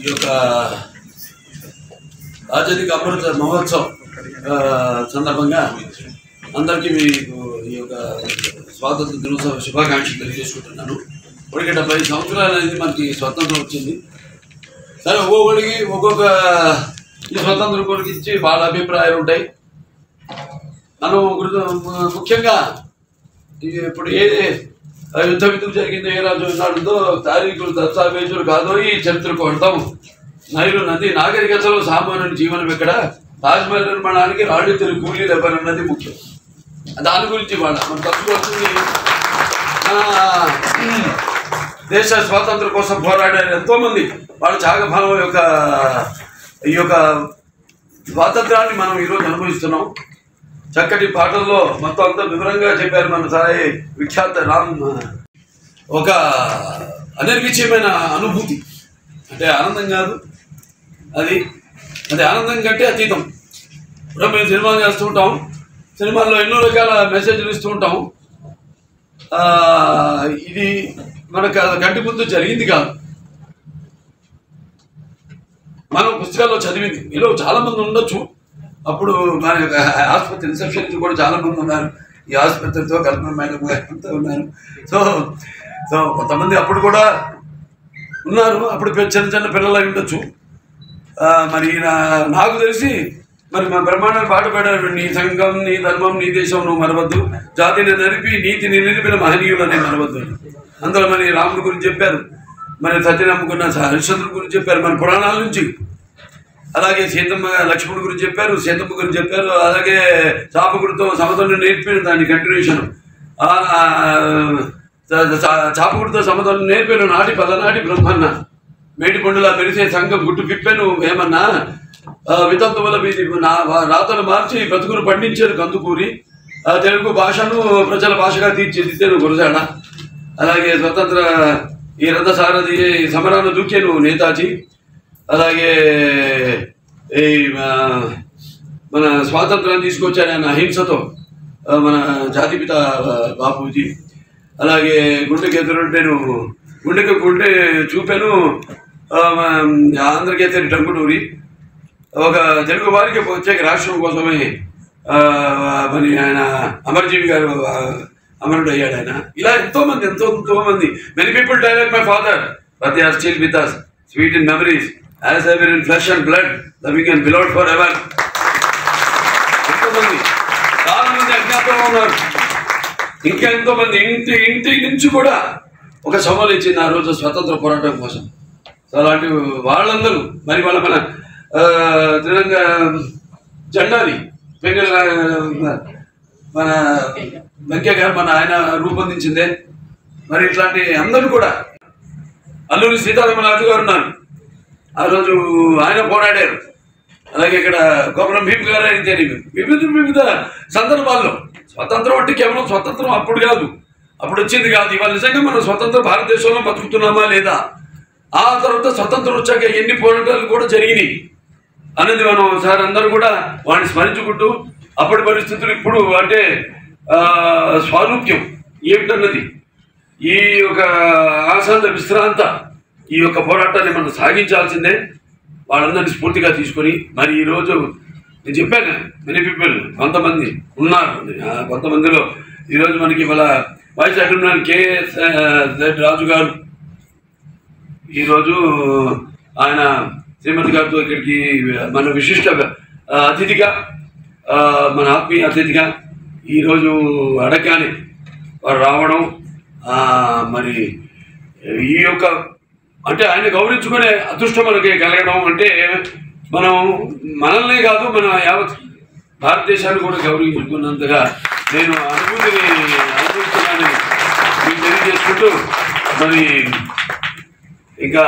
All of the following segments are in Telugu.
ఈ యొక్క రాజధిక అమృత మహోత్సవ్ ఆ, సందర్భంగా అందరికీ మీకు ఈ యొక్క స్వాతంత్ర దినోత్సవ శుభాకాంక్షలు తెలియజేసుకుంటున్నాను ఇప్పటికే డెబ్బై సంవత్సరాలు అనేది మనకి స్వతంత్రం వచ్చింది సరే ఒక్కొక్కడికి ఒక్కొక్క ఈ స్వతంత్రం గురించి వాళ్ళ అభిప్రాయాలు ఉంటాయి మనం గుర్తు- ముఖ్యంగా ఈ ఇప్పుడు ఏ ఆ యుద్ధం ఎందుకు జరిగిందో ఏ రాజు నాడుందో తారీఖులు దస్తావేజులు కాదో ఈ చరిత్రకు అర్థం నైలు నది నాగరికతలో సామాన్యుని జీవనం ఎక్కడ తాజ్మహల్ నిర్మాణానికి రాళ్ళు తెలుగు కూలీలు ఎవరన్నది ముఖ్యం దాని గురించి వాళ్ళ మన తప్పుకొస్తుంది దేశ స్వాతంత్రం కోసం పోరాడారు ఎంతో మంది వాళ్ళ త్యాగఫలం యొక్క ఈ యొక్క స్వాతంత్రాన్ని మనం ఈరోజు అనుభవిస్తున్నాం చక్కటి పాటల్లో మొత్తం అంతా వివరంగా చెప్పారు మన సాయి విఖ్యాత రామ్ ఒక అనిర్విచయమైన అనుభూతి అంటే ఆనందం కాదు అది అది ఆనందం కంటే అతీతం ఇప్పుడు మేము సినిమా చేస్తూ ఉంటాం సినిమాల్లో ఎన్నో రకాల మెసేజ్లు ఇస్తూ ఉంటాం ఆ, ఇది మనకు కంటి ముందు జరిగింది కాదు మనం పుస్తకాల్లో చదివింది మీలో చాలా మంది ఉండొచ్చు అప్పుడు మన యొక్క ఆసుపత్రి రిసెప్షన్ కూడా చాలా మంది ఉన్నారు ఈ ఆసుపత్రితో కల్పన మేడం గారు అంతా ఉన్నారు సో సో కొంతమంది అప్పుడు కూడా ఉన్నారు అప్పుడు పె- చిన్న చిన్న పిల్లలు అయి ఉండొచ్చు ఆ, మరి నా- నాకు తెలిసి మరి మా బ్రహ్మాండం పాట పాడారు నీ సంఘం నీ ధర్మం నీ దేశం నువ్వు మరవద్దు జాతిని నడిపి నీతిని నిలిపిన మహనీయులని మరవద్దు అని. అందులో మరి రాముడి గురించి చెప్పారు మరి సత్య నమ్ముకున్న హరిశ్చంద్రుడి గురించి చెప్పారు మన పురాణాల నుంచి అలాగే సీతమ్మ లక్ష్మణుడి గురించి చెప్పారు సీతమ్మ గురించి చెప్పారు అలాగే చాపకుడితో సమతలను నేర్పిన దాని కంటిన్యూషన్ చాపకుడితో సమతలను నేర్పాను నాటి పదనాటి బ్రహ్మన్న మేటి పండులా పెరిసే సంఘం గుట్టు పిప్పాను ఏమన్నా ఆ, వితంతువుల మీది నా రాతలు మార్చి బతుకును పండించారు కందుకూరి ఆ, తెలుగు భాషను ప్రజల భాషగా తీర్చిదిద్దాను గురజాడ అలాగే స్వతంత్ర ఈ రథసారథి సమరాన్ని దూకాను నేతాజీ అలాగే ఈ ఆ, మన స్వాతంత్రాన్ని తీసుకొచ్చాడు ఆయన అహింసతో ఆ, మన జాతిపిత ఆ, బాపూజీ అలాగే గుండెకి ఎదురుంటేను గుండెకి గుండె చూపాను ఆ, మన ఆంధ్రకేతరి టంకుటూరి ఒక తెలుగు వారికి ప్రత్యేక రాష్ట్రం కోసమే ఆ, మరి ఆయన అమర్జీవి గారు ఆ, అమరుడు అయ్యాడు ఆయన ఇలా ఎంతో మంది ఎంతో ఎంతో మంది many people die like my father but they are still with us sweet in memories as ever in flesh and blood loving and beloved for ever ఎంతో మంది చాలా మంది అజ్ఞాతంలో ఉన్నారు ఇంకా ఎంతో మంది ఇంటి ఇంటి నుంచి కూడా ఒక సవాల్ ఇచ్చింది ఆ రోజు స్వతంత్ర పోరాటం కోసం సో అలాంటి వాళ్ళందరూ మరి వాళ్ళ మన ఆ, త్రిరంగ జెండాని పెంగళ మన వెంకయ్య గారు మన ఆయన రూపొందించిందే మరి ఇట్లాంటి అందరూ కూడా అల్లూరి సీతారామరాజు గారు ఉన్నారు ఆ రోజు ఆయన పోరాడారు అలాగే ఇక్కడ గోపురం భీమ్ గారు అయితే వివిధ వివిధ సందర్భాల్లో స్వతంత్రం అంటే కేవలం స్వతంత్రం అప్పుడు కాదు అప్పుడు వచ్చింది కాదు ఇవాళ నిజంగా మనం స్వతంత్ర భారతదేశంలో బతుకుతున్నామా లేదా ఆ తర్వాత స్వతంత్రం వచ్చాక ఎన్ని పోరాటాలు కూడా జరిగినాయి అనేది మనం సార్ అందరూ కూడా వాడిని స్మరించుకుంటూ అప్పటి పరిస్థితులు ఇప్పుడు అంటే ఆ, స్వారూప్యం ఏమిటన్నది ఈ యొక్క ఆశాంత విశ్రాంత ఈ యొక్క పోరాటాన్ని మనం సాగించాల్సిందే వాళ్ళందరినీ స్ఫూర్తిగా తీసుకొని మరి ఈరోజు నేను చెప్పాను మెనీ పీపుల్ కొంతమంది ఉన్నారు ఆ, కొంతమందిలో ఈరోజు మనకి ఇవాళ vice admiral KS Z Raju garu ఈరోజు ఆయన శ్రీమతి గారితో ఇక్కడికి మన విశిష్ట ఆ, అతిథిగా ఆ, మన ఆత్మీయ అతిథిగా ఈరోజు అడగానే వారు రావడం ఆ, మరి ఈ యొక్క అంటే ఆయన గౌరవించుకునే అదృష్టం మనకి కలగడం అంటే మనం మనల్నే కాదు మన యావత్ భారతదేశాన్ని కూడా గౌరవించుకున్నంతగా నేను అనుభూతిని అనుభవిస్తున్నానని మీకు తెలియజేసుకుంటూ మరి ఇంకా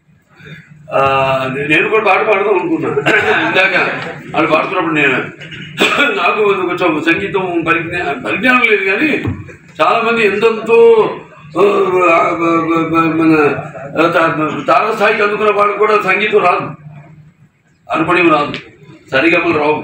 ఆ, నేను కూడా పాట పాడదాం అనుకున్నాను ఇందాక వాళ్ళు పాడుతున్నప్పుడు నేను నాకు కొంచెం సంగీతం పరిజ్ఞా పరిజ్ఞానం లేదు కానీ చాలా మంది ఎంతెంతో ఆ, ఆ, ఆ, మన తా- తారస్థాయికి అందుకున్న వాళ్ళు కూడా సంగీతం రాదు అనుపణం రాదు సరిగమలు రావు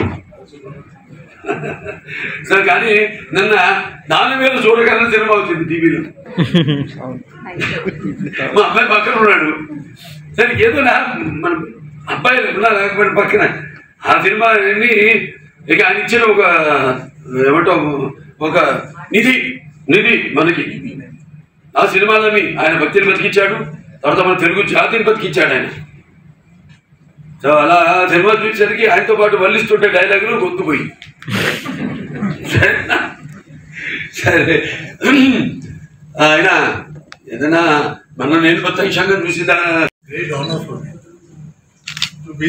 సో కానీ నిన్న నాలుగు వేల చూడగానే సినిమా వచ్చింది టీవీలో మా అమ్మాయి పక్కన ఉన్నాడు సరే ఏదో నా మన అబ్బాయిలు ఉన్నారు లేకపోతే పక్కన ఆ సినిమా అన్ని ఇక ఆయన ఇచ్చిన ఒక ఏమంటాం ఒక నిధి నిధి మనకి ఆ సినిమాలని ఆయన భక్తిని బతికించాడు తర్వాత మన తెలుగు జాతిని బతికించాడు ఆయన సో అలా ఆ సినిమా చూసేసరికి ఆయనతో పాటు వల్లిస్తుంటే డైలాగులు గొంతుపోయి సరేనా? సరే ఆయన ఏదైనా మన నేను ప్రత్యక్షంగా చూసిందా great honor for me to be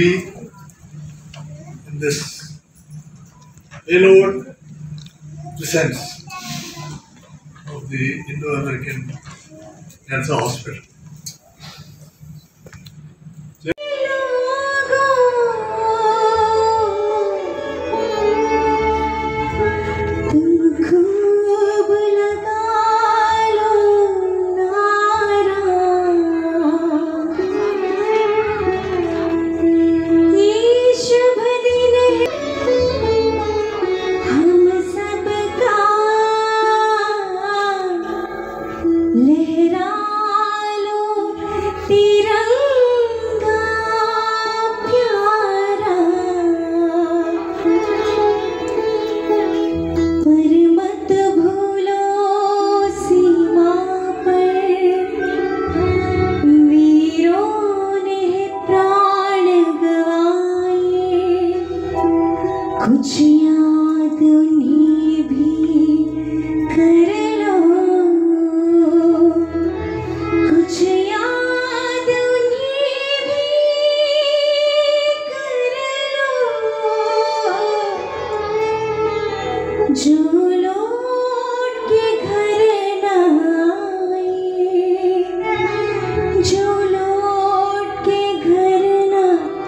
in this payload presence of the Indo-American Cancer Hospital. खूब लगा लो नारा ये शुभ दिन है हम सबका लहरा लो तिरंगा प्यारा पर मत भूलो सीमा पर वीरों ने प्राण गवाए कुछ याद उन्हें भी कर लो कुछ याद उन्हें भी कर लो जो लौट के घर न आए जो लौट के घर न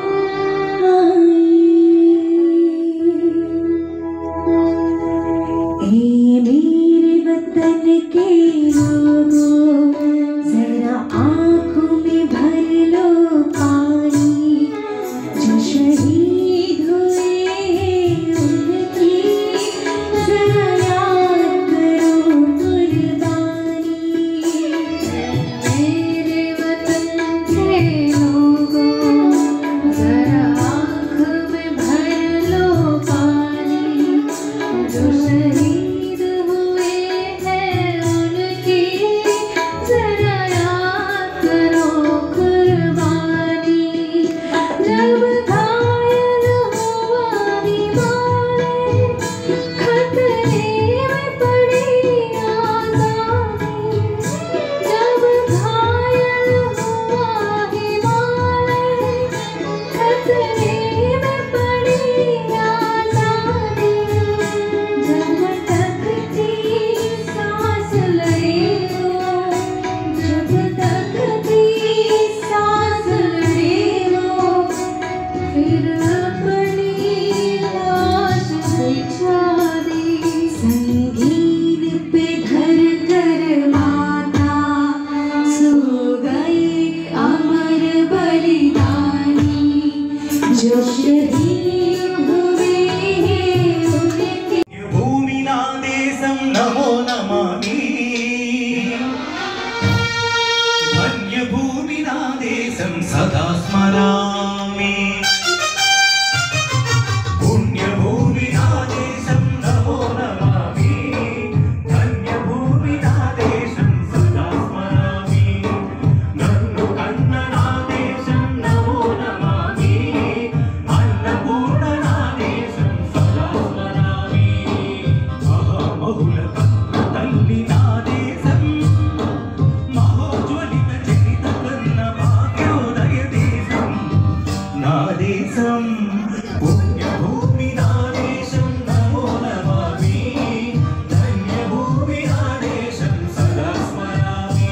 आए ए मेरे वतन के लोगों जरा आंखों में भर लो पानी जो शहीद हुए हैं उनकी जरा याद करो कुर्बानी मेरे वतन के लोगों जरा आँख में भर लो पानी जो शहीद हुए हैं उनकी जरा याद करो कुर्बानी जब घायल हुआ हिमालय खतरे में पड़ी आजादी जब घायल हुआ हिमालय खतरे में पड़ी आजादी जब तक थी सांस लड़े वो जब तक थी सांस लड़े वो फिर अपनी लाश बिछा दी संगीत पे धर कर माता सो गए अमर बलिदानी जो शहीद हुए हैं उनके భూమి నా దేశం నమో నమామి వన్యభూమి నా దేశం సదా స్మరామి పుణ్యభూమి నా దేశం నమో నమామి ధన్యభూమి నా దేశం సదా స్మరామి నన్ను కన్న నా దేశం నమో నమామి అన్నపూర్ణ నా దేశం సదా స్మరామి మహామహుల కన్న తల్లి నా దేశం మహోజ్వలిత చరిత కన్న భాగ్యోదయ దేశం నా దేశం పుణ్యభూమి నా దేశం నమో నమామి ధన్యభూమి నా దేశం సదా స్మరామి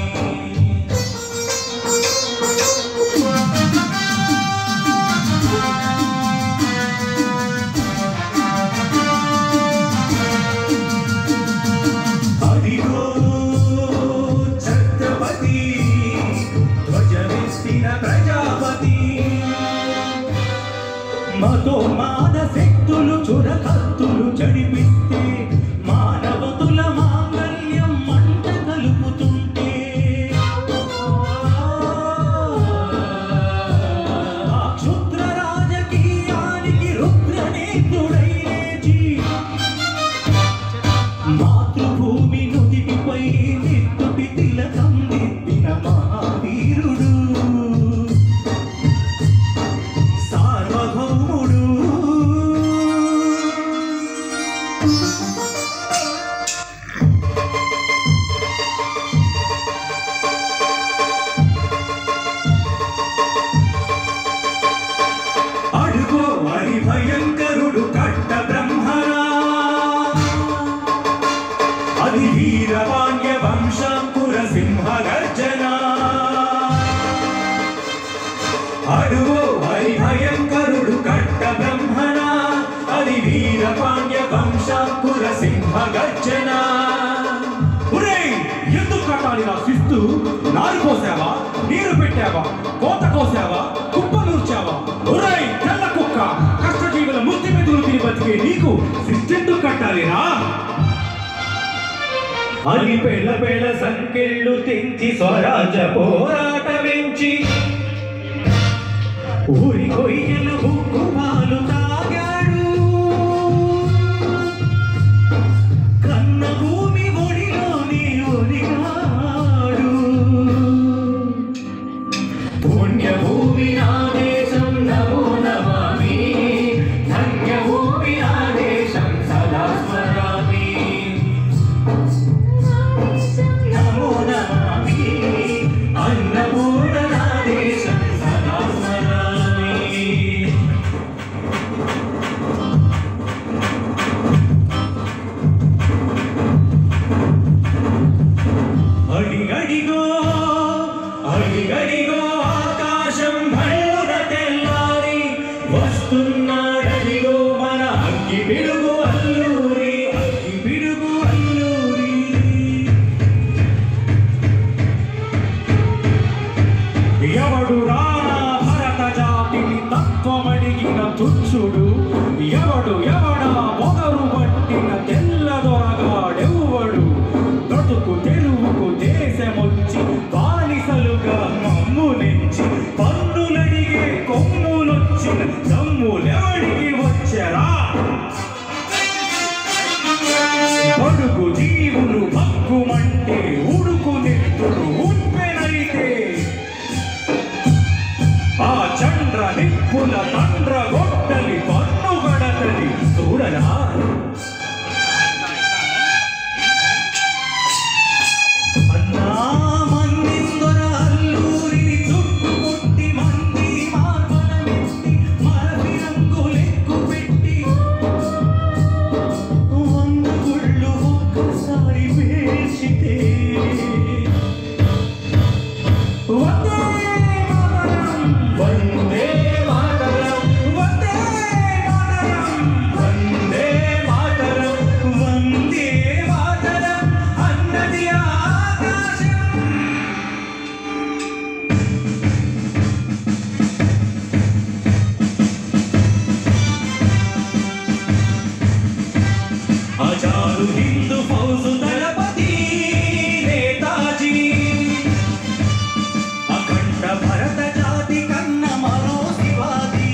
అదిగో ఛత్రపతి ధ్వజమెత్తిన ప్రజాపతి మతో మాన శక్తులు చురకత్తులు చడిపిస్తే మానవతుల మాంగల్యం మంట కలుపుతుంటే అడుగో హరి భయంకరుడు కట్ట బ్రహ్మణ అది వీర పాండ్య వంశాంకుర సింహ గర్జన ఒరేయ్, ఎందుకు కట్టాలి నా శిస్తు నారు కోసావా నీరు పెట్టావా కోత కోసావా కుప్ప నూర్చావా ఒరేయ్ తెల్ల కుక్క కష్టజీవుల ముత్తి మెదులు తిని బతికే నీకు శిస్తెందుకు కట్టాలిరా అని పెళ్ళ పెళ్ళ సంకెళ్ళు తెంచి స్వరాజ పోరాటమించి ఊరి కొయ్యల బుక్కు పాలు తాగాడు కన్న భూమి ఒడిలోని ఒరిగాడు పుణ్యభూమి నా దేశం నమో నమామి ధన్యభూమి నా దేశం సదా స్మరామి నమో నమామి అన్నపూర్ణ నా దేశం సదా స్మరామి అడిగడిగో అడిగడిగో ఆకాశం భళ్ళున తెల్లారి వస్తున్నాడడిగో మన అగ్గి పిడుగు అల్లూరి అగ్గి పిడుగు అల్లూరి ఎవడు రానా భరత జాతిని తత్వమడిగిన తుచ్చుడు ఎవడు ఎవడా పొగరు పట్టిన తెల్లదొరగాడెవ్వడు బ్రతుకు తెరువుకు దేశమొచ్చి బానిసలుగా మమ్మునించి పన్నులడిగే కొమ్ములొచ్చిన దమ్ములెవడికి వచ్చరా పడుకు జీవులు భక్కుమంటే ఉడుకు నెత్తులు ఉప్పెనైతే ఆ చంద్ర నిప్పుల తండ్ర గొట్టలి పన్ను గడతలి చూడరా అన్నా మన్నిందొర అల్లూరిని చుట్టుముట్టి మంది మార్బలమెత్తి మరవి రంగులెక్కు పెట్టి వంద గుళ్ళు ఒక్కసారి పేర్చితే వందే మాతరం వందే మాతరం వందే మాతరం వందే మాతరం అన్నది ఆకాశం ఆచారు హిందూ ఫౌజు దళపతి నేతాజీ అఖండ భరత జాతి కన్న మరో శివాజీ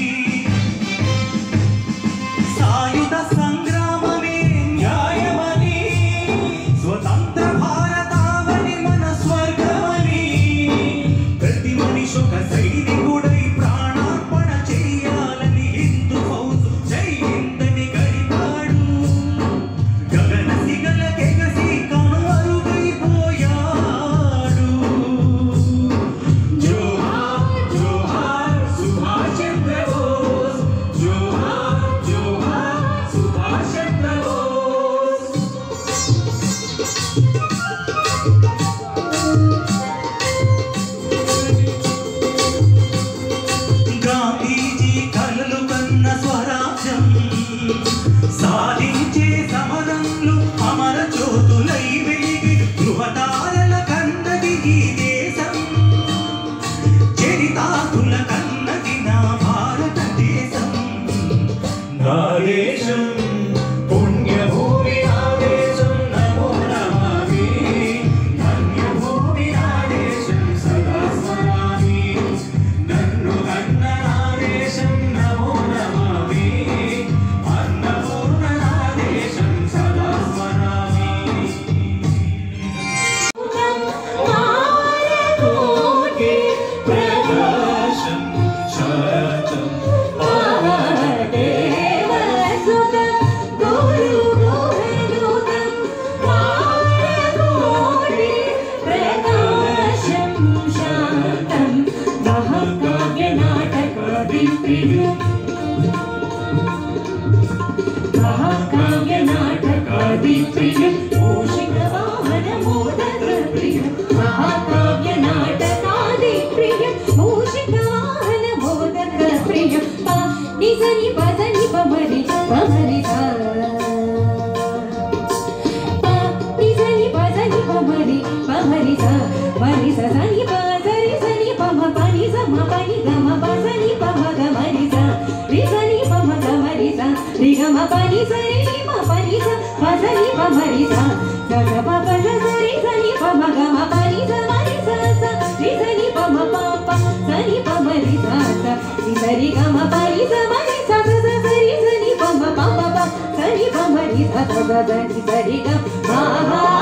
సాయుధ సంగ్రామమే న్యాయమని స్వతంత్ర భారతావని మన స్వర్గమని ప్రతి మనిషి ఒక సైనికుడై ప్రాణార్పణ చేయాలని హిందూ ఫౌజు జై హిందని గడిపాడు గగన సిగల కెగసి కనుమరుగైపోయాడు జోహార్ జోహార్ సుభాష్ చంద్ర బోస్ జోహార్ జోహార్ సుభాష్ చంద్ర బోస్ గాంధీజీ కలలు కన్న స్వరాజ్యం సాధించే సమరంలో అమర జ్యోతులై వెలిగి ధృవతారల కన్నది ఈ దేశం చరితాతుల కన్నది నా భారతదేశం నా దేశం పుణ్యభూమి నా దేశం నమో నమామి ధన్యభూమి నా దేశం సదా స్మరామి నన్ను కన్న నా దేశం నమో నమామి అన్నపూర్ణ నా దేశం సదా స్మరామి ప్రకాశం శాతం ప్రియం మూషిక వాహన మోదక ప్రియం మహాకావ్య నాటకాది ప్రియం మూషిక వాహన సని పదని పమరి పమరి సా పా ని సని పదని పమరి పమరి సా మరి స సని ప సరి సని పమ పని సమ పని గమ పసని పమ గమరి సా రి సని పమ గమరి సా రి గమ పని సరి రి మ పని స పసని పమరి సా స గ ప ప స సరి సని పమ గమ పని స మరి స స రి సని పమ ప ప సని పమరి సా స రి సరి గమ పని స మరి స స స సరి సని పమ ప ప ప సని పమరి స స స సని సరి గ మా మా